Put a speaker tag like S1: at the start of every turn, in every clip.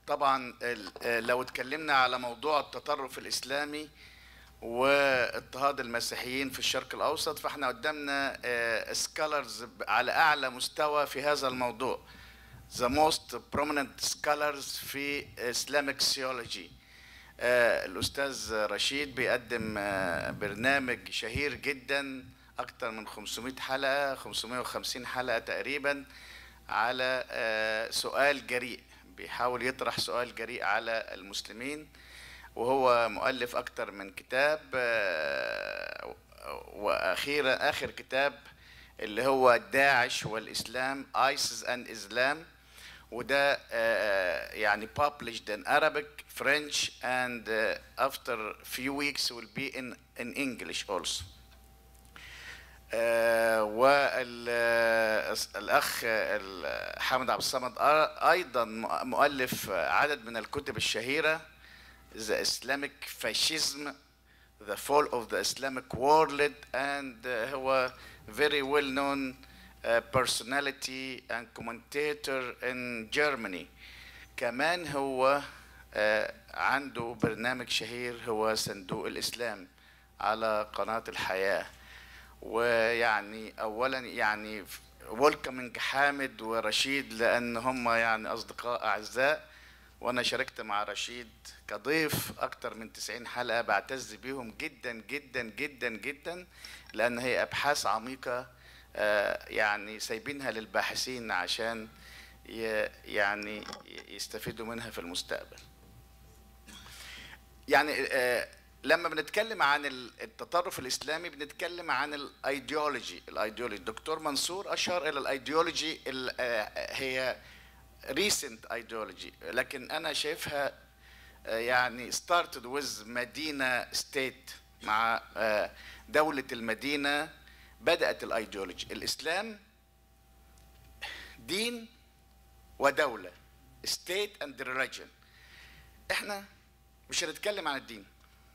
S1: طبعا ال- لو اتكلمنا على موضوع التطرف الاسلامي واضطهاد المسيحيين في الشرق الاوسط فاحنا قدامنا سكالرز على اعلى مستوى في هذا الموضوع the most prominent scholars في Islamic theology آه، الأستاذ رشيد بيقدم آه، برنامج شهير جدا أكثر من 500 حلقة 550 حلقة تقريبا على آه، سؤال جريء بيحاول يطرح سؤال جريء على المسلمين وهو مؤلف أكثر من كتاب آه، وأخيرا آخر كتاب اللي هو داعش والإسلام ISIS and Islam وده آه، يعني published in Arabic, French and uh, after few weeks will be in in English also. والأخ حامد عبد الصمد آ- أيضا مؤلف عدد من الكتب الشهيرة The Islamic Fascism The Fall of the Islamic World and uh, هو very well known uh, personality and commentator in Germany كمان هو uh, عنده برنامج شهير هو صندوق الإسلام على قناة الحياة ويعني أولا يعني ويلكمنج حامد ورشيد لأن هم يعني أصدقاء أعزاء وأنا شاركت مع رشيد كضيف أكتر من 90 حلقة بعتز بيهم جدا جدا جدا جدا لأن هي أبحاث عميقة آه، يعني سايبينها للباحثين عشان ي- يعني يستفيدوا منها في المستقبل يعني آه، لما بنتكلم عن ال- التطرف الاسلامي بنتكلم عن الايديولوجي الايديولوجي الدكتور منصور اشار الى الايديولوجي ال- آه، هي ريسنت ايديولوجي لكن انا شايفها آه، يعني started with مدينة ستيت مع آه، دولة المدينة بدأت الايديولوجي الإسلام دين ودولة state and religion احنا مش هنتكلم عن الدين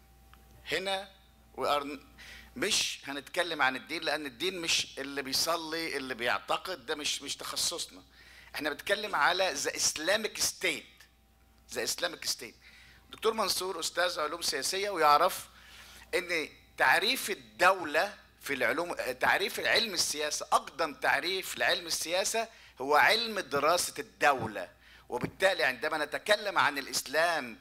S1: هنا we are مش هنتكلم عن الدين لان الدين مش اللي بيصلي اللي بيعتقد ده مش مش تخصصنا احنا بنتكلم على ذا اسلامك ستيت ذا اسلامك ستيت دكتور منصور استاذ علوم سياسيه ويعرف ان تعريف الدوله في العلوم تعريف علم السياسه اقدم تعريف لعلم السياسه هو علم دراسه الدوله وبالتالي عندما نتكلم عن الاسلام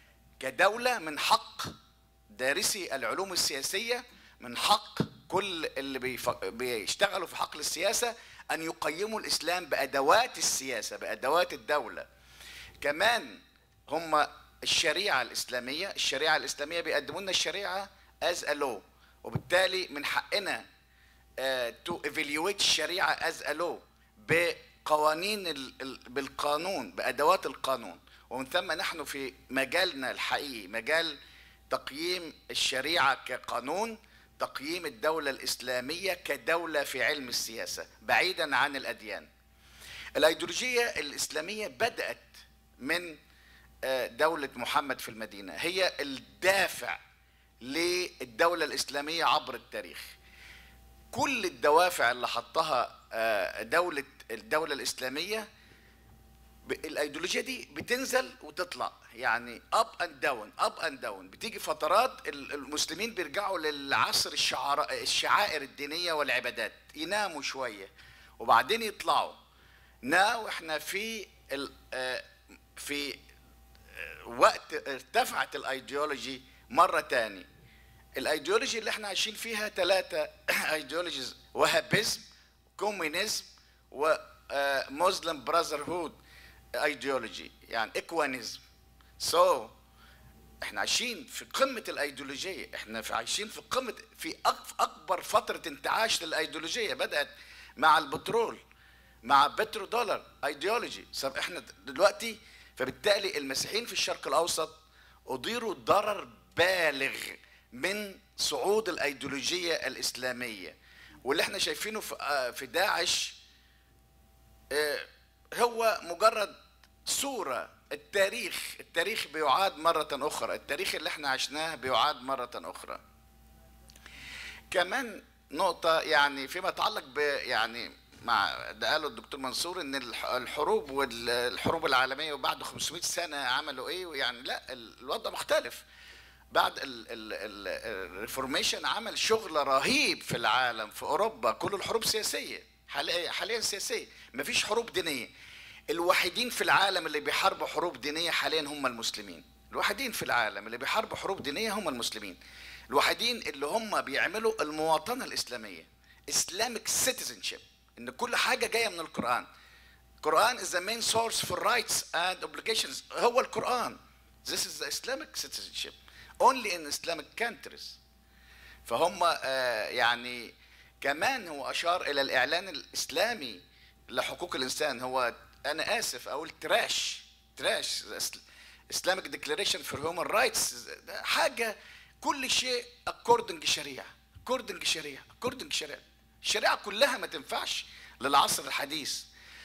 S1: كدوله من حق دارسي العلوم السياسيه من حق كل اللي بيف... بيشتغلوا في حقل السياسه ان يقيموا الاسلام بادوات السياسه بادوات الدوله كمان هم الشريعه الاسلاميه الشريعه الاسلاميه بيقدموا لنا الشريعه از a law وبالتالي من حقنا تو ايفالويت الشريعه از a law بقوانين ال... ال... بالقانون بادوات القانون ومن ثم نحن في مجالنا الحقيقي مجال تقييم الشريعه كقانون تقييم الدوله الاسلاميه كدوله في علم السياسه بعيدا عن الاديان الايديولوجيه الاسلاميه بدات من آه، دوله محمد في المدينه هي الدافع للدوله الاسلاميه عبر التاريخ كل الدوافع اللي حطها آه، دوله الدوله الاسلاميه ب- الايديولوجيه دي بتنزل وتطلع يعني اب اند داون اب اند داون بتيجي فترات ال- المسلمين بيرجعوا للعصر الشعراء الشعائر الدينيه والعبادات يناموا شويه وبعدين يطلعوا ناو احنا في ال- آه، في آه، وقت ارتفعت الايديولوجي مره تاني الايديولوجي اللي احنا عايشين فيها ثلاثه ايديولوجيز وهابيزم كومونيزم ومسلم براذر هود ايديولوجي يعني اكوانيزم سو so, احنا عايشين في قمه الايديولوجيه احنا في عايشين في قمه في أك- اكبر فتره انتعاش للايديولوجيه بدات مع البترول مع بترو دولار ايديولوجي طب احنا دلوقتي فبالتالي المسيحيين في الشرق الاوسط اضيروا ضرر بالغ من صعود الايديولوجيه الاسلاميه واللي احنا شايفينه في آه، في داعش آه، هو مجرد صورة التاريخ التاريخ بيعاد مرة أخرى التاريخ اللي احنا عشناه بيعاد مرة أخرى كمان نقطة يعني فيما يتعلق ب يعني مع ده قاله الدكتور منصور ان الح- الحروب والحروب العالميه وبعد 500 سنه عملوا ايه يعني لا ال- الوضع مختلف بعد الريفورميشن عمل شغل رهيب في العالم في اوروبا كل الحروب سياسيه حاليا حاليا سياسيه مفيش حروب دينيه الوحيدين في العالم اللي بيحاربوا حروب دينيه حاليا هم المسلمين الوحيدين في العالم اللي بيحاربوا حروب دينيه هم المسلمين الوحيدين اللي هم بيعملوا المواطنه الاسلاميه اسلامك citizenship ان كل حاجه جايه من القران القرآن is the main source for rights and obligations هو القرآن this is the Islamic citizenship only in Islamic countries فهم آه، يعني كمان هو أشار إلى الإعلان الإسلامي لحقوق الإنسان هو أنا آسف أقول تراش تراش Islamic Declaration for Human Rights ده حاجة كل شيء according شريعة according شريعة according شريعة الشريعة كلها ما تنفعش للعصر الحديث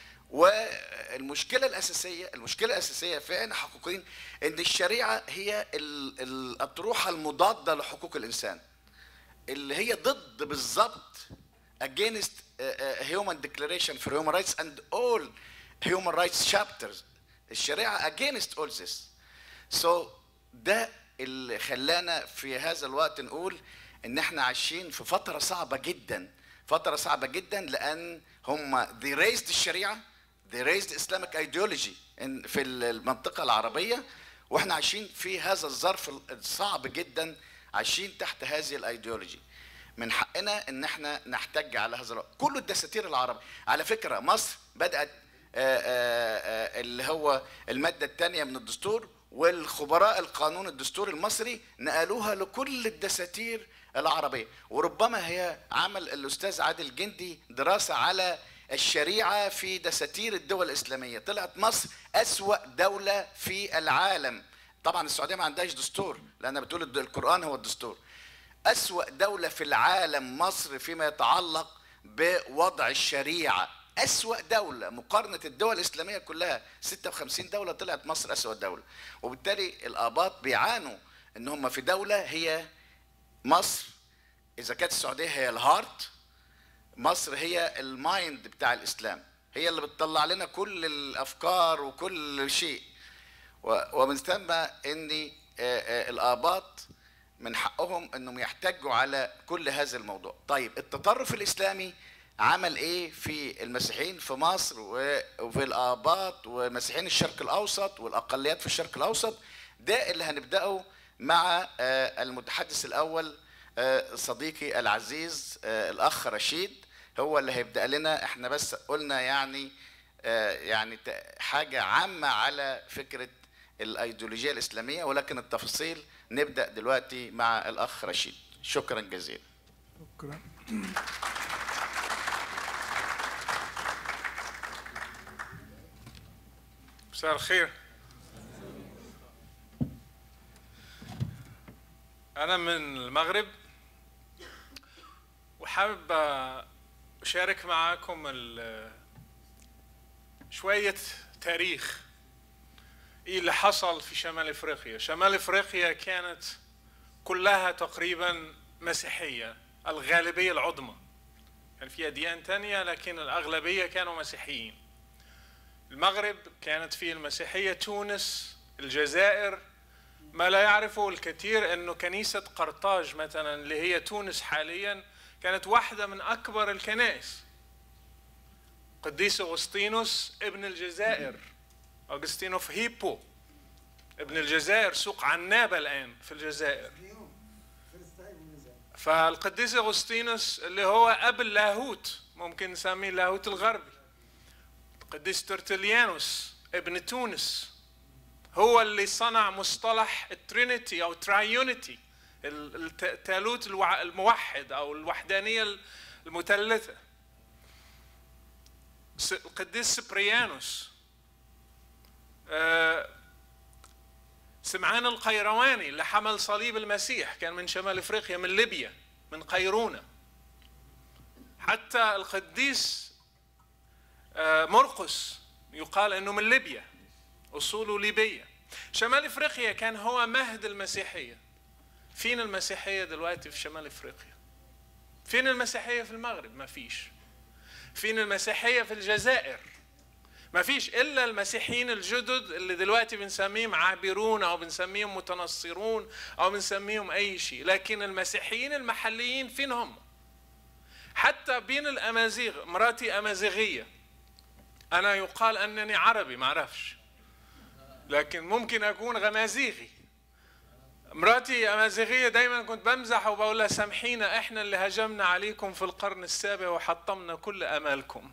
S1: والمشكله الاساسيه المشكله الاساسيه فعلا حقوقيين ان الشريعه هي ال- الاطروحه المضاده لحقوق الانسان اللي هي ضد بالظبط against uh, uh, human declaration for human rights and all human rights chapters الشريعه against all this so ده اللي خلانا في هذا الوقت نقول ان احنا عايشين في فتره صعبه جدا فتره صعبه جدا لان هم they raised الشريعه they raised Islamic ideology in- في المنطقه العربيه واحنا عايشين في هذا الظرف الصعب جدا عايشين تحت هذه الايديولوجي من حقنا ان احنا نحتج على هذا الوقت كل الدساتير العربي على فكره مصر بدات آه، آه، آه، اللي هو الماده الثانيه من الدستور والخبراء القانون الدستوري المصري نقلوها لكل الدساتير العربيه وربما هي عمل الاستاذ عادل جندي دراسه على الشريعه في دساتير الدول الاسلاميه طلعت مصر اسوا دوله في العالم طبعا السعوديه ما عندهاش دستور لانها بتقول الد- القران هو الدستور أسوأ دولة في العالم مصر فيما يتعلق بوضع الشريعة أسوأ دولة مقارنة الدول الإسلامية كلها 56 دولة طلعت مصر أسوأ دولة وبالتالي الآباط بيعانوا إن هم في دولة هي مصر إذا كانت السعودية هي الهارت مصر هي المايند بتاع الإسلام هي اللي بتطلع لنا كل الأفكار وكل شيء و- ومن ثم ان آه، آه، الاباط من حقهم انهم يحتجوا على كل هذا الموضوع طيب التطرف الاسلامي عمل ايه في المسيحيين في مصر و- وفي الاباط ومسيحيين الشرق الاوسط والاقليات في الشرق الاوسط ده اللي هنبداه مع آه، المتحدث الاول آه، صديقي العزيز آه، الاخ رشيد هو اللي هيبدا لنا احنا بس قلنا يعني آه، يعني ت- حاجه عامه على فكره الايديولوجيه الاسلاميه ولكن التفاصيل نبدا دلوقتي مع الاخ رشيد شكرا جزيلا
S2: شكرا
S3: مساء الخير أنا من المغرب وحابب أشارك معاكم ال- شوية تاريخ إيه اللي حصل في شمال إفريقيا شمال إفريقيا كانت كلها تقريبا مسيحية الغالبية العظمى كان فيها ديان تانية لكن الأغلبية كانوا مسيحيين المغرب كانت فيه المسيحية تونس الجزائر ما لا يعرفه الكثير أنه كنيسة قرطاج مثلا اللي هي تونس حاليا كانت واحدة من أكبر الكنائس قديس أغسطينوس ابن الجزائر أغسطينوف هيبو ابن الجزائر سوق عنابة الآن في الجزائر فالقديس أغسطينوس اللي هو أب اللاهوت ممكن نسميه اللاهوت الغربي القديس ترتليانوس ابن تونس هو اللي صنع مصطلح الترينيتي او ترايونيتي الثالوث الوع- الموحد او الوحدانيه المثلثه س- القديس سبريانوس آه، سمعان القيرواني اللي حمل صليب المسيح كان من شمال افريقيا من ليبيا من قيرونه حتى القديس آه، مرقس يقال انه من ليبيا اصوله ليبيه شمال افريقيا كان هو مهد المسيحيه فين المسيحيه دلوقتي في شمال افريقيا فين المسيحيه في المغرب ما فيش فين المسيحية في الجزائر ما فيش إلا المسيحيين الجدد اللي دلوقتي بنسميهم عابرون أو بنسميهم متنصرون أو بنسميهم أي شيء لكن المسيحيين المحليين فين هم حتى بين الأمازيغ مراتي أمازيغية أنا يقال أنني عربي ما أعرفش لكن ممكن أكون غمازيغي مراتي أمازيغية دايما كنت بمزح وبقول لها سامحينا إحنا اللي هجمنا عليكم في القرن السابع وحطمنا كل أمالكم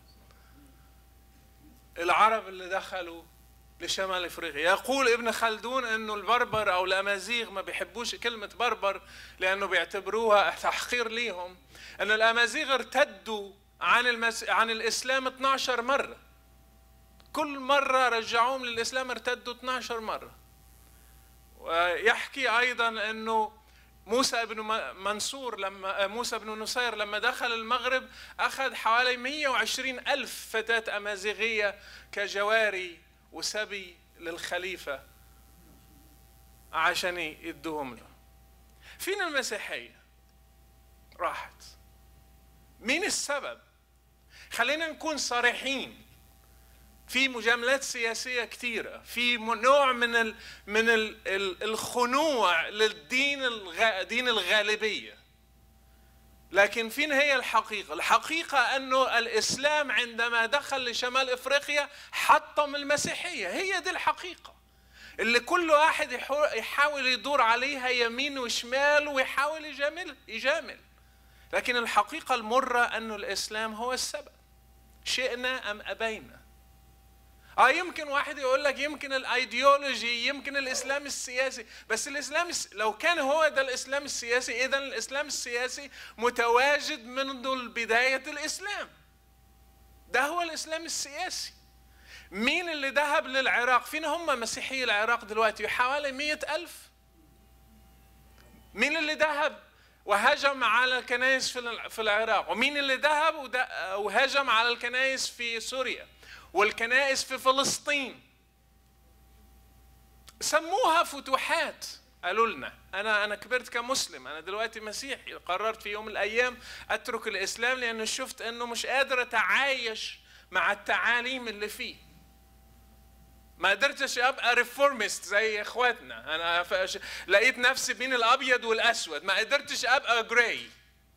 S3: العرب اللي دخلوا لشمال افريقيا يقول ابن خلدون انه البربر او الامازيغ ما بيحبوش كلمه بربر لانه بيعتبروها تحقير ليهم ان الامازيغ ارتدوا عن المس... عن الاسلام 12 مره كل مره رجعوهم للاسلام ارتدوا 12 مره ويحكي ايضا انه موسى بن منصور لما موسى بن نصير لما دخل المغرب أخذ حوالي 120 ألف فتاة أمازيغية كجواري وسبي للخليفة عشان يدوهم له فين المسيحية راحت مين السبب خلينا نكون صريحين في مجاملات سياسية كثيرة في نوع من ال من ال الخنوع للدين الغ دين الغالبية لكن فين هي الحقيقة الحقيقة أنه الإسلام عندما دخل لشمال إفريقيا حطم المسيحية هي دي الحقيقة اللي كل واحد يحاول يدور عليها يمين وشمال ويحاول يجامل يجامل لكن الحقيقة المرة أنه الإسلام هو السبب شئنا أم أبينا اه يمكن واحد يقول لك يمكن الايديولوجي يمكن الاسلام السياسي بس الاسلام لو كان هو ده الاسلام السياسي اذا الاسلام السياسي متواجد منذ بدايه الاسلام ده هو الاسلام السياسي مين اللي ذهب للعراق فين هم مسيحي العراق دلوقتي حوالي مية ألف مين اللي ذهب وهجم على الكنائس في العراق ومين اللي ذهب وهجم على الكنائس في سوريا والكنائس في فلسطين سموها فتوحات قالوا لنا انا انا كبرت كمسلم انا دلوقتي مسيحي قررت في يوم من الايام اترك الاسلام لانه شفت انه مش قادر اتعايش مع التعاليم اللي فيه ما قدرتش ابقى ريفورمست زي اخواتنا انا فش... لقيت نفسي بين الابيض والاسود ما قدرتش ابقى جراي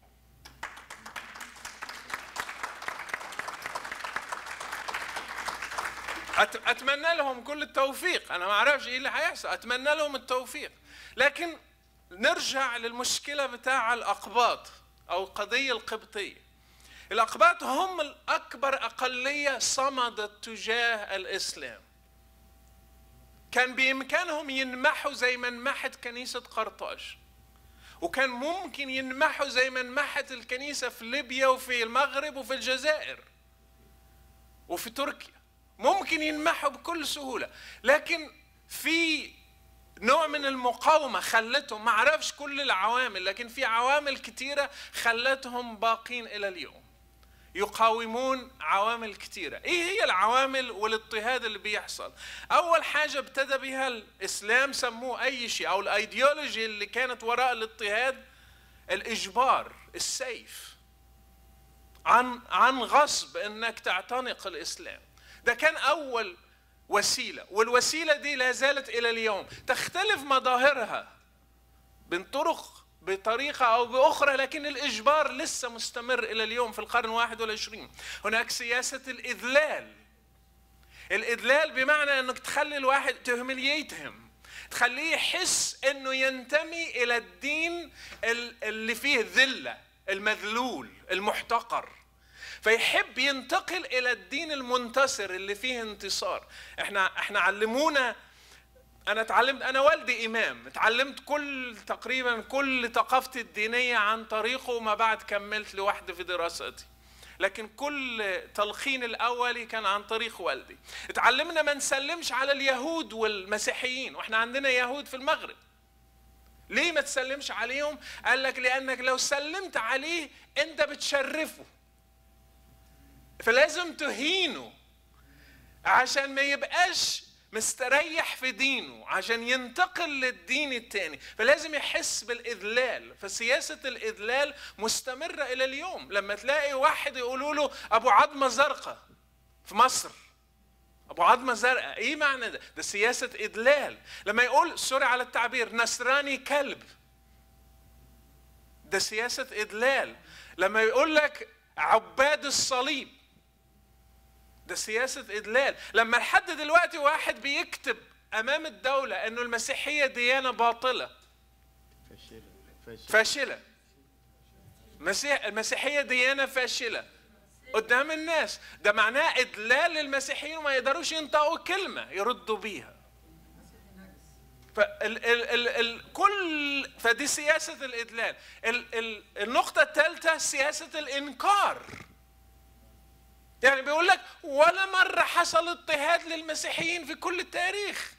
S3: اتمنى لهم كل التوفيق انا ما اعرفش ايه اللي هيحصل اتمنى لهم التوفيق لكن نرجع للمشكله بتاع الاقباط او القضيه القبطيه الاقباط هم الاكبر اقليه صمدت تجاه الاسلام كان بامكانهم ينمحوا زي ما انمحت كنيسه قرطاج وكان ممكن ينمحوا زي ما انمحت الكنيسه في ليبيا وفي المغرب وفي الجزائر وفي تركيا ممكن ينمحوا بكل سهوله لكن في نوع من المقاومه خلتهم ما اعرفش كل العوامل لكن في عوامل كثيره خلتهم باقين الى اليوم يقاومون عوامل كثيره ايه هي العوامل والاضطهاد اللي بيحصل اول حاجه ابتدى بها الاسلام سموه اي شيء او الايديولوجي اللي كانت وراء الاضطهاد الاجبار السيف عن عن غصب انك تعتنق الاسلام ده كان أول وسيلة والوسيلة دي لا زالت إلى اليوم تختلف مظاهرها من طرق بطريقة أو بأخرى لكن الإجبار لسه مستمر إلى اليوم في القرن الواحد والعشرين هناك سياسة الإذلال الإذلال بمعنى أنك تخلي الواحد تهمليتهم تخليه يحس أنه ينتمي إلى الدين اللي فيه ذلة المذلول المحتقر فيحب ينتقل الى الدين المنتصر اللي فيه انتصار احنا احنا علمونا انا اتعلمت انا والدي امام اتعلمت كل تقريبا كل ثقافتي الدينيه عن طريقه وما بعد كملت لوحدي في دراستي لكن كل تلخين الاولي كان عن طريق والدي اتعلمنا ما نسلمش على اليهود والمسيحيين واحنا عندنا يهود في المغرب ليه ما تسلمش عليهم قال لك لانك لو سلمت عليه انت بتشرفه فلازم تهينه عشان ما يبقاش مستريح في دينه عشان ينتقل للدين التاني فلازم يحس بالإذلال فسياسة الإذلال مستمرة إلى اليوم لما تلاقي واحد يقولوا له أبو عظمة زرقاء في مصر ابو عظمه زرقاء ايه معنى ده ده سياسه اذلال لما يقول سوري على التعبير نصراني كلب ده سياسه اذلال لما يقول لك عباد الصليب ده سياسه اذلال لما لحد دلوقتي واحد بيكتب امام الدوله انه المسيحيه ديانه باطله
S2: فاشلة فاشلة
S3: فاشله مسيح المسيحيه ديانه فاشله قدام الناس ده معناه ادلال للمسيحيين وما يقدروش ينطقوا كلمه يردوا بيها فال ال ال ال كل فدي سياسه الادلال ال ال النقطه الثالثه سياسه الانكار يعني بيقول لك ولا مره حصل اضطهاد للمسيحيين في كل التاريخ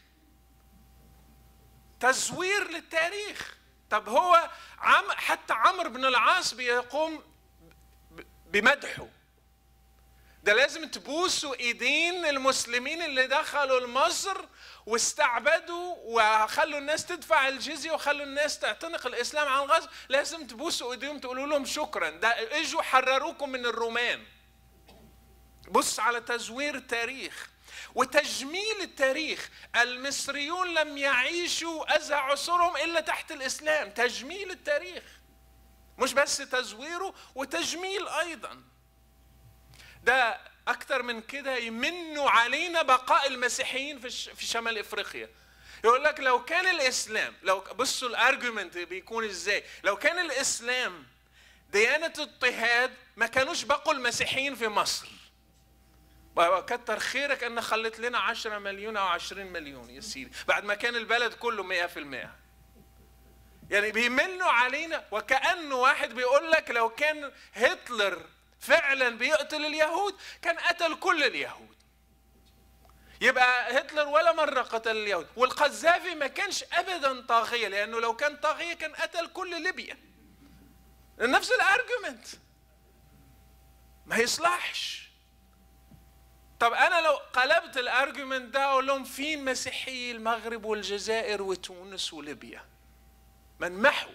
S3: تزوير للتاريخ طب هو عم حتى عمرو بن العاص بيقوم ب- بمدحه ده لازم تبوسوا ايدين المسلمين اللي دخلوا لمصر واستعبدوا وخلوا الناس تدفع الجزيه وخلوا الناس تعتنق الاسلام عن غصب لازم تبوسوا ايديهم تقولوا لهم شكرا ده اجوا حرروكم من الرومان بص على تزوير التاريخ وتجميل التاريخ المصريون لم يعيشوا أزهى عصورهم إلا تحت الإسلام تجميل التاريخ مش بس تزويره وتجميل أيضا ده أكتر من كده يمنوا علينا بقاء المسيحيين في الش- في شمال إفريقيا يقول لك لو كان الإسلام لو بصوا الأرجيومنت بيكون إزاي لو كان الإسلام ديانة اضطهاد ما كانوش بقوا المسيحيين في مصر كتر خيرك ان خلت لنا 10 مليون او 20 مليون يا سيدي بعد ما كان البلد كله 100% يعني بيمنوا علينا وكانه واحد بيقول لك لو كان هتلر فعلا بيقتل اليهود كان قتل كل اليهود يبقى هتلر ولا مرة قتل اليهود والقذافي ما كانش أبدا طاغية لأنه لو كان طاغية كان قتل كل ليبيا نفس الارجيومنت ما يصلحش طب انا لو قلبت الارجيومنت ده اقول لهم فين مسيحي المغرب والجزائر وتونس وليبيا منمحوا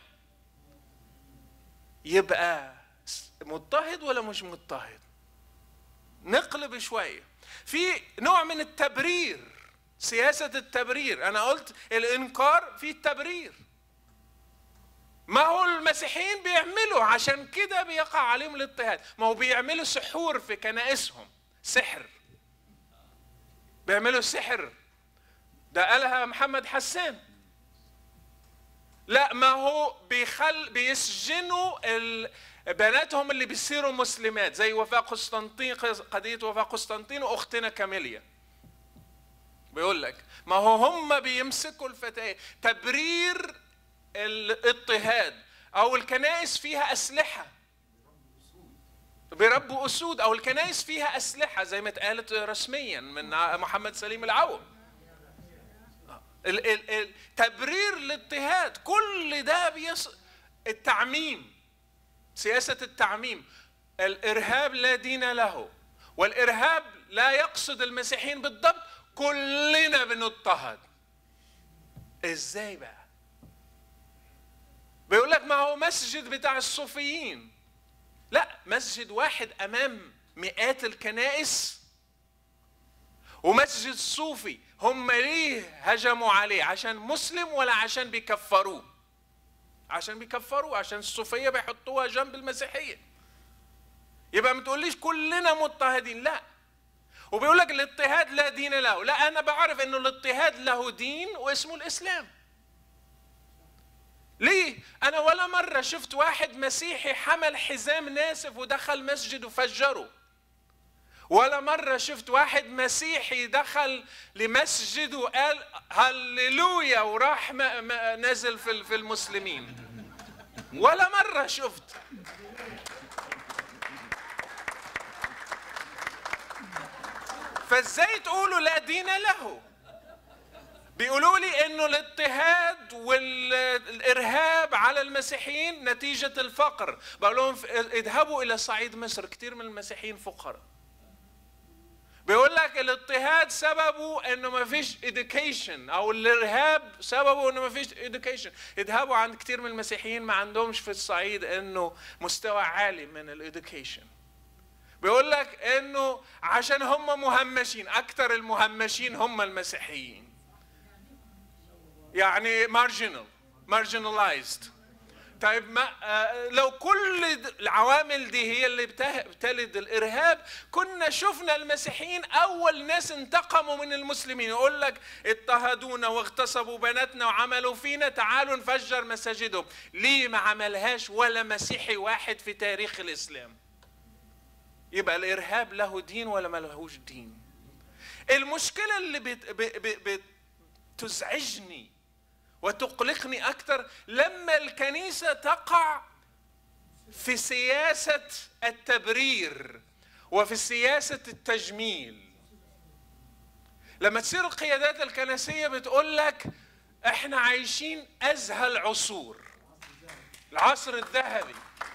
S3: يبقى مضطهد ولا مش مضطهد نقلب شويه في نوع من التبرير سياسه التبرير انا قلت الانكار في التبرير ما هو المسيحيين بيعملوا عشان كده بيقع عليهم الاضطهاد ما هو بيعملوا سحور في كنائسهم سحر بيعملوا سحر ده قالها محمد حسان لا ما هو بيخل بيسجنوا ال... بناتهم اللي بيصيروا مسلمات زي وفاء قسطنطين قضية وفاء قسطنطين وأختنا كاميليا بيقول لك ما هو هم بيمسكوا الفتاة تبرير الاضطهاد أو الكنائس فيها أسلحة بيربوا أسود أو الكنائس فيها أسلحة زي ما اتقالت رسميا من محمد سليم العوض ال- ال- ال- تبرير الاضطهاد كل ده بيص... التعميم سياسة التعميم الإرهاب لا دين له والإرهاب لا يقصد المسيحيين بالضبط كلنا بنضطهد ازاي بقى بيقول لك ما هو مسجد بتاع الصوفيين لا مسجد واحد امام مئات الكنائس ومسجد صوفي هم ليه هجموا عليه عشان مسلم ولا عشان بيكفروه عشان بيكفروه عشان الصوفية بيحطوها جنب المسيحية يبقى ما تقوليش كلنا مضطهدين لا وبيقول لك الاضطهاد لا دين له لا انا بعرف انه الاضطهاد له دين واسمه الاسلام ليه انا ولا مره شفت واحد مسيحي حمل حزام ناسف ودخل مسجد وفجره ولا مرة شفت واحد مسيحي دخل لمسجد وقال هللويا وراح ما ما نزل في في المسلمين ولا مرة شفت فازاي تقولوا لا دين له بيقولوا لي انه الاضطهاد والارهاب على المسيحيين نتيجه الفقر بقول لهم اذهبوا الى صعيد مصر كثير من المسيحيين فقراء بيقول لك الاضطهاد سببه انه ما فيش education او الارهاب سببه انه ما فيش education يذهبوا عند كتير من المسيحيين ما عندهمش في الصعيد انه مستوى عالي من الاديوكيشن بيقول لك انه عشان هم مهمشين اكثر المهمشين هم المسيحيين يعني marginal marginalized طيب ما آه، لو كل د- العوامل دي هي اللي بته- بتلد الارهاب كنا شفنا المسيحيين اول ناس انتقموا من المسلمين يقول لك اضطهدونا واغتصبوا بناتنا وعملوا فينا تعالوا نفجر مساجدهم ليه ما عملهاش ولا مسيحي واحد في تاريخ الاسلام يبقى الارهاب له دين ولا ما لهوش دين المشكله اللي بت... ب... ب... بتزعجني وتقلقني اكثر لما الكنيسه تقع في سياسه التبرير وفي سياسه التجميل لما تصير القيادات الكنسيه بتقول لك احنا عايشين ازهى العصور العصر الذهبي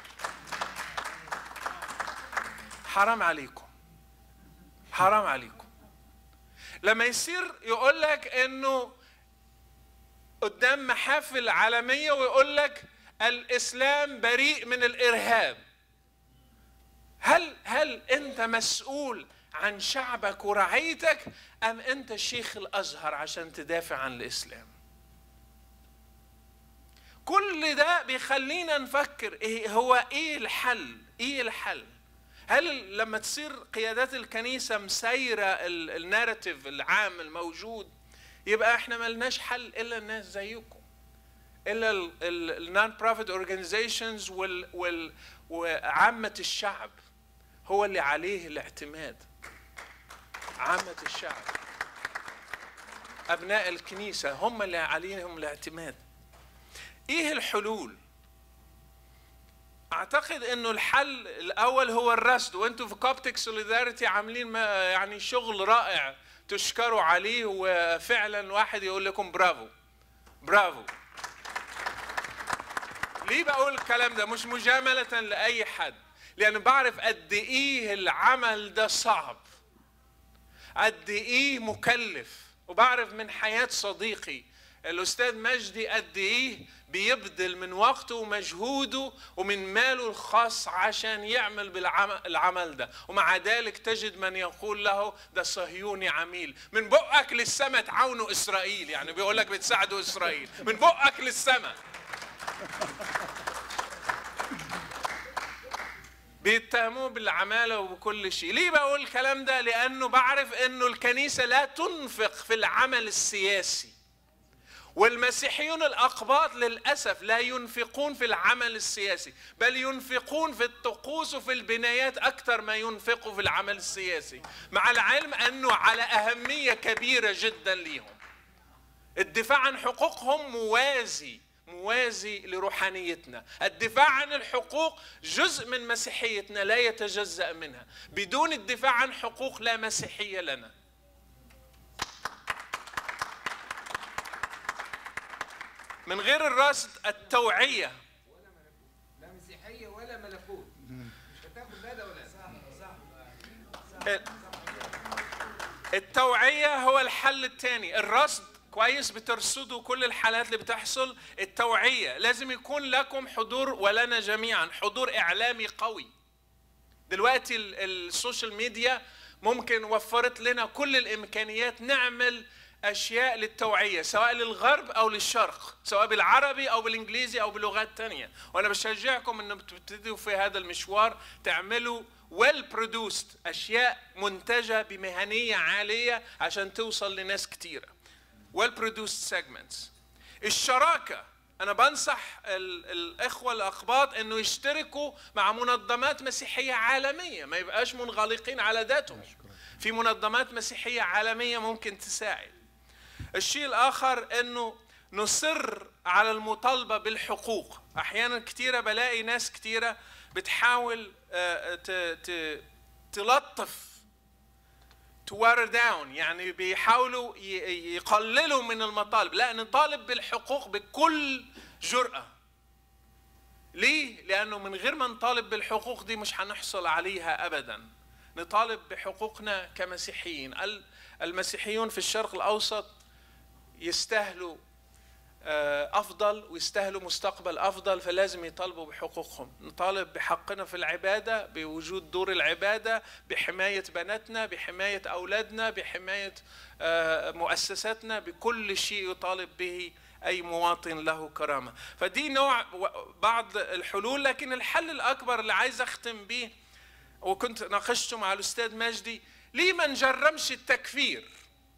S3: حرام عليكم حرام عليكم لما يصير يقول لك انه قدام محافل عالميه ويقول لك الاسلام بريء من الارهاب هل هل انت مسؤول عن شعبك ورعيتك ام انت شيخ الازهر عشان تدافع عن الاسلام كل ده بيخلينا نفكر ايه هو ايه الحل ايه الحل هل لما تصير قيادات الكنيسة مسيرة ال- الناراتيف العام الموجود يبقى احنا ملناش حل الا الناس زيكم الا النون بروفيت اورجانيزيشنز وعامة الشعب هو اللي عليه الاعتماد عامة الشعب ابناء الكنيسة هم اللي عليهم الاعتماد ايه الحلول اعتقد انه الحل الاول هو الرصد وانتم في كوبتك سوليداريتي عاملين ما يعني شغل رائع تشكروا عليه وفعلا واحد يقول لكم برافو برافو ليه بقول الكلام ده مش مجاملة لأي حد لأن بعرف قد إيه العمل ده صعب قد إيه مكلف وبعرف من حياة صديقي الأستاذ مجدي قد إيه بيبذل من وقته ومجهوده ومن ماله الخاص عشان يعمل بالعمل العمل ده ومع ذلك تجد من يقول له ده صهيوني عميل من بقك للسماء تعاونوا إسرائيل يعني بيقول لك بتساعدوا إسرائيل من بقك للسماء بيتهموه بالعمالة وبكل شيء ليه بقول الكلام ده لأنه بعرف أنه الكنيسة لا تنفق في العمل السياسي والمسيحيون الأقباط للأسف لا ينفقون في العمل السياسي بل ينفقون في الطقوس وفي البنايات أكثر ما ينفقوا في العمل السياسي مع العلم أنه على أهمية كبيرة جدا ليهم الدفاع عن حقوقهم موازي موازي لروحانيتنا الدفاع عن الحقوق جزء من مسيحيتنا لا يتجزأ منها بدون الدفاع عن حقوق لا مسيحية لنا من غير الرصد التوعية
S4: لا مسيحية ولا ملكوت مش هتاخد لا ده ولا
S3: التوعية هو الحل الثاني الرصد كويس بترصدوا كل الحالات اللي بتحصل التوعية لازم يكون لكم حضور ولنا جميعا حضور إعلامي قوي دلوقتي ال- السوشيال ميديا ممكن وفرت لنا كل الإمكانيات نعمل أشياء للتوعية سواء للغرب أو للشرق سواء بالعربي أو بالإنجليزي أو بلغات تانية وأنا بشجعكم أن تبتدوا في هذا المشوار تعملوا well produced أشياء منتجة بمهنية عالية عشان توصل لناس كتيرة well produced segments الشراكة أنا بنصح ال- الإخوة الأقباط إنه يشتركوا مع منظمات مسيحية عالمية ما يبقاش منغلقين على ذاتهم في منظمات مسيحية عالمية ممكن تساعد الشيء الآخر إنه نصر على المطالبة بالحقوق أحيانا كتيرة بلاقي ناس كتيرة بتحاول آه، ت- ت- تلطف to water down يعني بيحاولوا ي- يقللوا من المطالب لا نطالب بالحقوق بكل جرأة ليه؟ لأنه من غير ما نطالب بالحقوق دي مش هنحصل عليها أبدا نطالب بحقوقنا كمسيحيين ال- المسيحيون في الشرق الأوسط يستاهلوا آه، افضل ويستاهلوا مستقبل افضل فلازم يطالبوا بحقوقهم نطالب بحقنا في العباده بوجود دور العباده بحمايه بناتنا بحمايه اولادنا بحمايه آه، مؤسساتنا بكل شيء يطالب به اي مواطن له كرامه فدي نوع و- بعض الحلول لكن الحل الاكبر اللي عايز اختم به وكنت ناقشته مع الاستاذ مجدي ليه ما نجرمش التكفير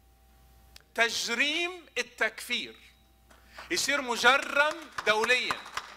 S3: تجريم التكفير يصير مجرم دوليا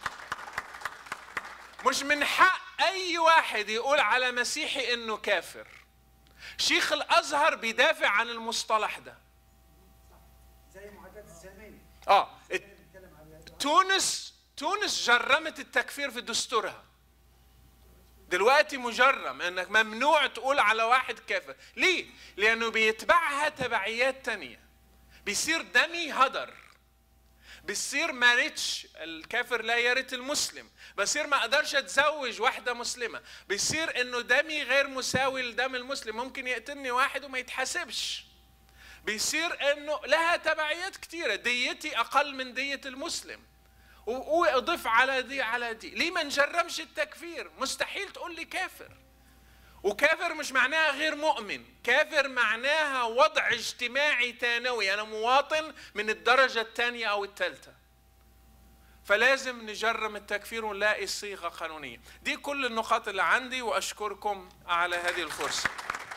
S3: مش من حق اي واحد يقول على مسيحي انه كافر شيخ الازهر بيدافع عن المصطلح ده
S5: زي معاداة الزمان
S3: اه
S5: بنتكلم عليها
S3: تونس تونس جرمت التكفير في دستورها دلوقتي مجرم انك ممنوع تقول على واحد كافر ليه لانه بيتبعها تبعيات تانية بيصير دمي هدر بيصير ما ريتش الكافر لا يرث المسلم بصير ما اقدرش اتزوج واحده مسلمه بيصير انه دمي غير مساوي لدم المسلم ممكن يقتلني واحد وما يتحاسبش بيصير انه لها تبعيات كتيره ديتي اقل من ديه المسلم و- واضيف على دي على دي ليه ما نجرمش التكفير مستحيل تقول لي كافر وكافر مش معناها غير مؤمن كافر معناها وضع اجتماعي ثانوي انا مواطن من الدرجه الثانيه او الثالثه فلازم نجرم التكفير ونلاقي صيغه قانونيه دي كل النقاط اللي عندي واشكركم على هذه الفرصه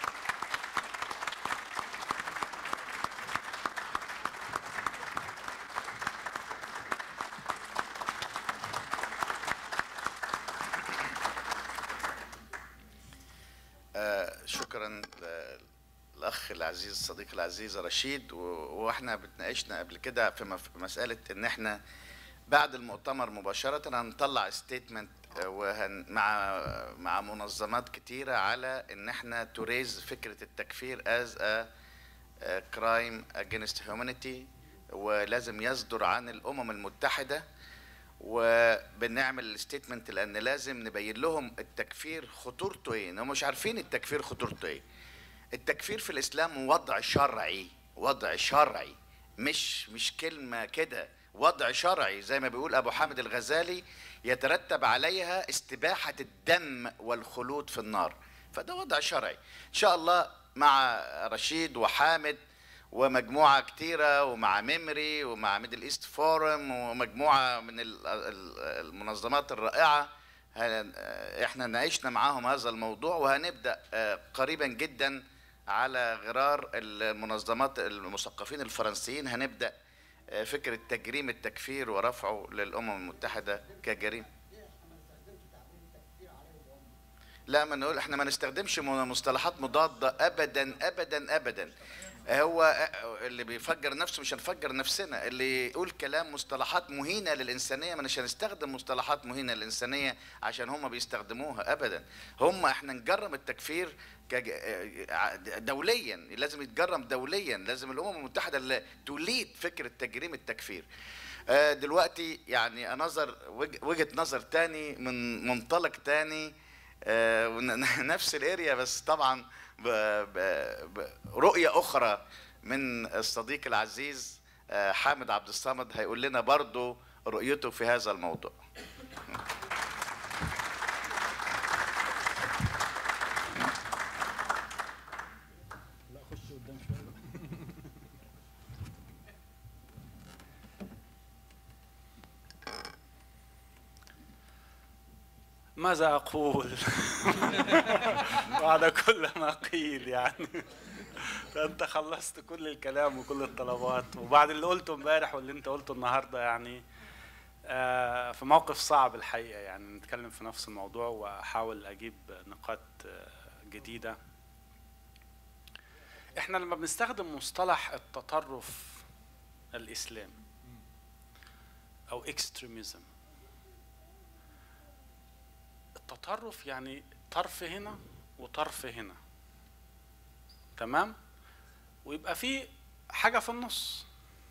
S1: آه، شكرا ل- الاخ العزيز الصديق العزيز رشيد و- واحنا بتناقشنا قبل كده في مف- مساله ان احنا بعد المؤتمر مباشره هنطلع ستيتمنت وهن مع مع منظمات كتيره على ان احنا تريز فكره التكفير از ا كرايم اجينست هيومانيتي ولازم يصدر عن الامم المتحده وبنعمل الستيتمنت لان لازم نبين لهم التكفير خطورته ايه هم مش عارفين التكفير خطورته ايه التكفير في الاسلام وضع شرعي وضع شرعي مش مش كلمه كده وضع شرعي زي ما بيقول ابو حامد الغزالي يترتب عليها استباحه الدم والخلود في النار فده وضع شرعي ان شاء الله مع رشيد وحامد ومجموعه كتيره ومع ميمري ومع ميدل ايست فورم ومجموعه من ال- ال- المنظمات الرائعه هن- احنا ناقشنا معاهم هذا الموضوع وهنبدا آه، قريبا جدا على غرار المنظمات المثقفين الفرنسيين هنبدا آه، فكره تجريم التكفير ورفعه للامم المتحده كجريمه لا ما نقول احنا ما نستخدمش م- مصطلحات مضادة ابدا ابدا ابدا هو اللي بيفجر نفسه مش هنفجر نفسنا اللي يقول كلام مصطلحات مهينة للإنسانية مش هنستخدم مصطلحات مهينة للإنسانية عشان هم بيستخدموها أبدا هم احنا نجرم التكفير كج- دوليا لازم يتجرم دوليا لازم الأمم المتحدة اللي توليد فكرة تجريم التكفير آه، دلوقتي يعني نظر وج- وجهة نظر تاني من منطلق تاني آه، ون- نفس الاريا بس طبعا ب- ب- برؤية أخرى من الصديق العزيز آه، حامد عبد الصمد هيقول لنا برضو رؤيته في هذا الموضوع
S2: لا خش قدام شويه
S6: ماذا أقول بعد كل ما قيل يعني أنت خلصت كل الكلام وكل الطلبات وبعد اللي قلته امبارح واللي أنت قلته النهاردة يعني آه، في موقف صعب الحقيقة يعني نتكلم في نفس الموضوع وأحاول أجيب نقاط آه، جديدة احنا لما بنستخدم مصطلح التطرف الإسلامي أو اكستريميزم التطرف يعني طرف هنا وطرف هنا تمام ويبقى في حاجة في النص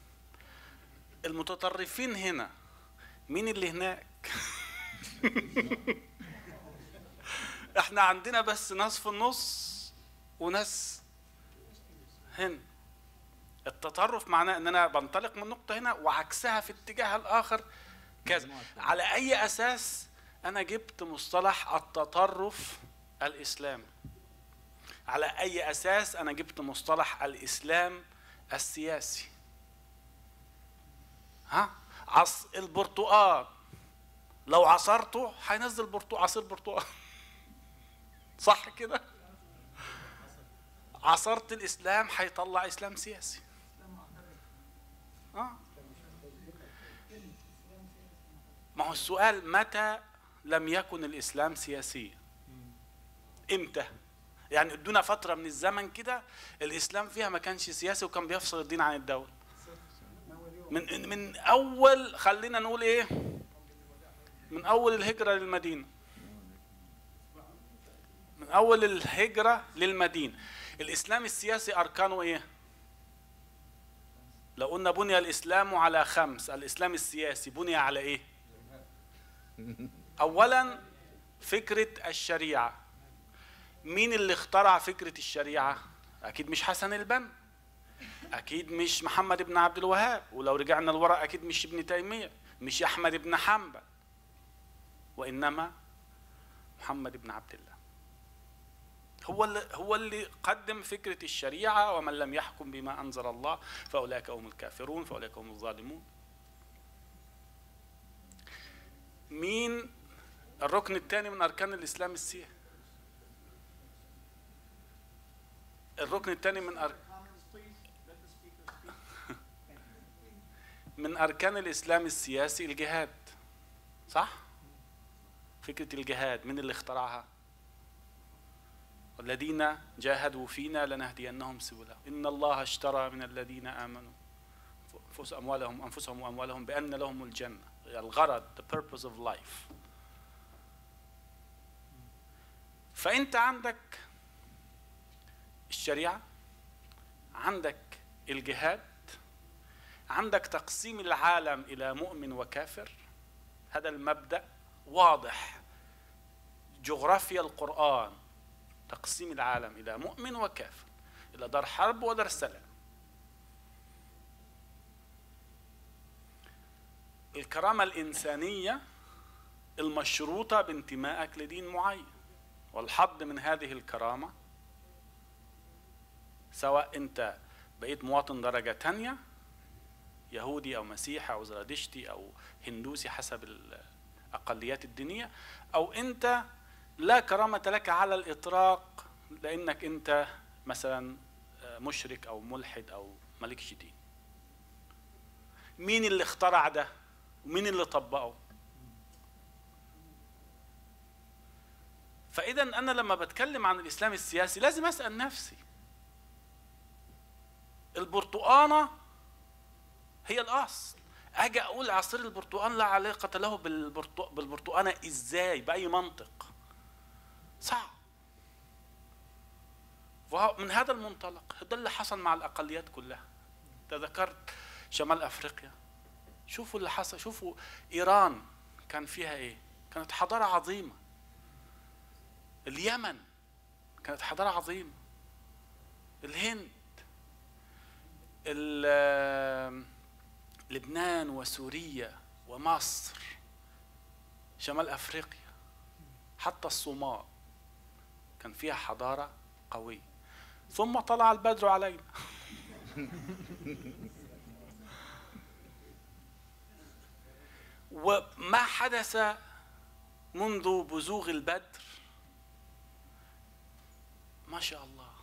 S6: المتطرفين هنا مين اللي هناك احنا عندنا بس ناس في النص وناس هنا التطرف معناه ان انا بنطلق من نقطه هنا وعكسها في اتجاه الاخر كذا على اي اساس انا جبت مصطلح التطرف الاسلامي على اي اساس انا جبت مصطلح الاسلام السياسي ها عص البرتقال لو عصرته هينزل برتقال عصير برتقال صح كده عصرت الاسلام هيطلع اسلام سياسي اه ما هو السؤال متى لم يكن الاسلام سياسيا امتى يعني ادونا فتره من الزمن كده الاسلام فيها ما كانش سياسي وكان بيفصل الدين عن الدوله من من اول خلينا نقول ايه من اول الهجره للمدينه من اول الهجره للمدينه الاسلام السياسي اركانه ايه لو قلنا بني الاسلام على خمس الاسلام السياسي بني على ايه اولا فكره الشريعه مين اللي اخترع فكره الشريعه اكيد مش حسن البنا اكيد مش محمد بن عبد الوهاب ولو رجعنا لورا اكيد مش ابن تيميه مش احمد بن حنبل وانما محمد بن عبد الله هو اللي هو اللي قدم فكره الشريعه ومن لم يحكم بما انزل الله فاولئك هم الكافرون فاولئك هم الظالمون مين الركن الثاني من اركان الاسلام السياسي الركن الثاني من أركان من أركان الإسلام السياسي الجهاد صح؟ فكرة الجهاد من اللي اخترعها؟ والذين جاهدوا فينا لنهدينهم سبلهم إن الله اشترى من الذين آمنوا أنفس أموالهم أنفسهم وأموالهم بأن لهم الجنة الغرض the purpose of life فأنت عندك الشريعة عندك الجهاد عندك تقسيم العالم إلى مؤمن وكافر هذا المبدأ واضح جغرافيا القرآن تقسيم العالم إلى مؤمن وكافر إلى دار حرب ودار سلام الكرامة الإنسانية المشروطة بانتمائك لدين معين والحظ من هذه الكرامة سواء أنت بقيت مواطن درجة تانية يهودي أو مسيحي أو زرادشتي أو هندوسي حسب الأقليات الدينية أو أنت لا كرامة لك على الإطلاق لأنك أنت مثلا مشرك أو ملحد أو مالكش دين مين اللي اخترع ده ومين اللي طبقه فإذا أنا لما بتكلم عن الإسلام السياسي لازم أسأل نفسي البرتقانة هي الأصل أجي أقول عصير البرتقال لا علاقة له بالبرتقانة إزاي بأي منطق صعب من هذا المنطلق ده اللي حصل مع الأقليات كلها تذكرت شمال أفريقيا شوفوا اللي حصل شوفوا إيران كان فيها إيه كانت حضارة عظيمة اليمن كانت حضارة عظيمة الهند لبنان وسوريا ومصر شمال افريقيا حتى الصومال كان فيها حضاره قويه ثم طلع البدر علينا وما حدث منذ بزوغ البدر ما شاء الله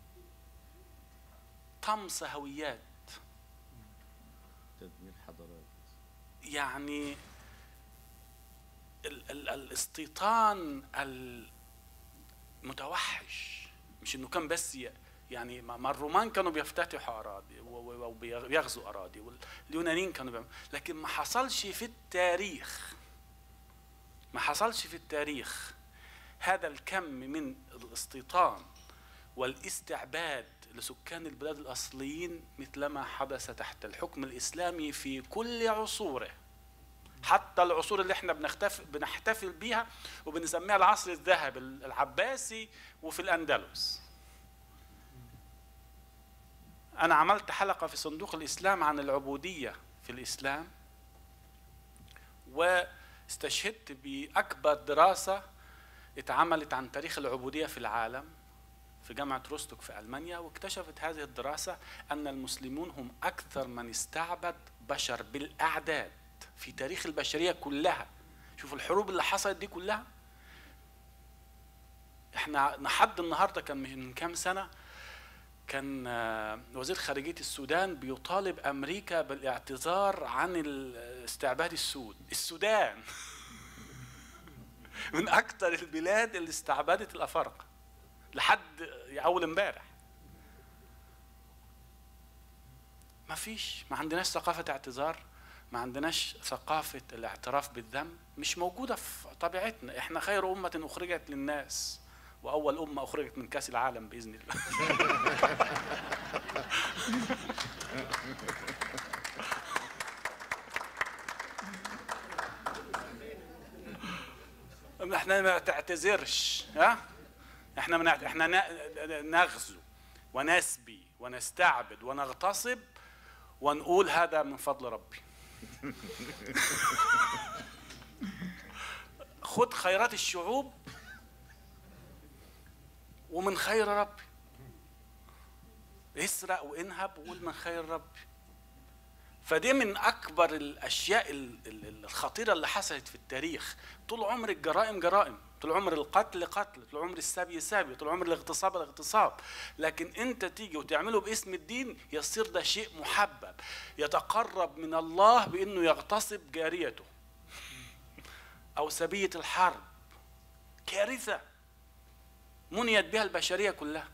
S6: طمس هويات
S2: تدمير حضارات
S6: يعني ال ال الاستيطان المتوحش مش انه كان بس يعني ما الرومان كانوا بيفتتحوا اراضي وبيغزوا اراضي واليونانيين كانوا بيعملوا لكن ما حصلش في التاريخ ما حصلش في التاريخ هذا الكم من الاستيطان والاستعباد لسكان البلاد الأصليين مثلما حدث تحت الحكم الإسلامي في كل عصوره حتى العصور اللي احنا بنحتفل بنحتفل بيها وبنسميها العصر الذهبي العباسي وفي الأندلس أنا عملت حلقة في صندوق الإسلام عن العبودية في الإسلام واستشهدت بأكبر دراسة اتعملت عن تاريخ العبودية في العالم في جامعة روستوك في ألمانيا واكتشفت هذه الدراسة أن المسلمون هم أكثر من استعبد بشر بالأعداد في تاريخ البشرية كلها شوف الحروب اللي حصلت دي كلها احنا لحد النهارده كان من كام سنه كان آه، وزير خارجيه السودان بيطالب امريكا بالاعتذار عن الاستعباد السود السودان من اكثر البلاد اللي استعبدت الافارقه لحد اول امبارح ما فيش ما عندناش ثقافه اعتذار ما عندناش ثقافه الاعتراف بالذنب مش موجوده في طبيعتنا احنا خير امه اخرجت للناس واول امه اخرجت من كاس العالم باذن الله احنا ما تعتذرش ها احنا من احنا ن- نغزو ونسبي ونستعبد ونغتصب ونقول هذا من فضل ربي خد خيرات الشعوب ومن خير ربي اسرق وانهب وقول من خير ربي فدي من اكبر الاشياء ال- ال- الخطيره اللي حصلت في التاريخ طول عمر الجرائم جرائم طول عمر القتل قتل طول عمر السبي سبي طول عمر الاغتصاب الاغتصاب لكن انت تيجي وتعمله باسم الدين يصير ده شيء محبب يتقرب من الله بانه يغتصب جاريته او سبيه الحرب كارثه منيت بها البشريه كلها